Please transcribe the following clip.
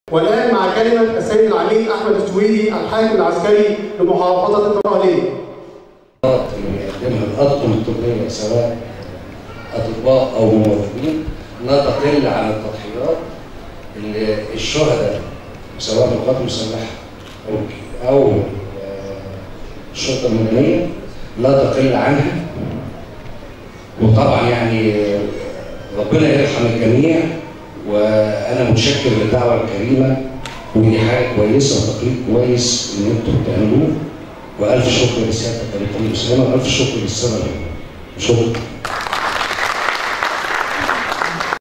والآن مع كلمة السيد العميد أحمد السويدي الحاكم العسكري لمحافظة الطرابلس. اللي بيقدمها الأطقم الطبية سواء أطباء أو ممرضين لا تقل عن التضحيات اللي الشهداء سواء القوات المسلحة أو أو الشرطة المدنية لا تقل عنها وطبعا يعني ربنا يرحم الجميع وانا متشكر للدعوه الكريمه ودي حاجه كويسه وتقليد كويس ان انتم بتعملوه والف شكر لسيادتك يا دكتور اسامه والف شكر للسنه شكرا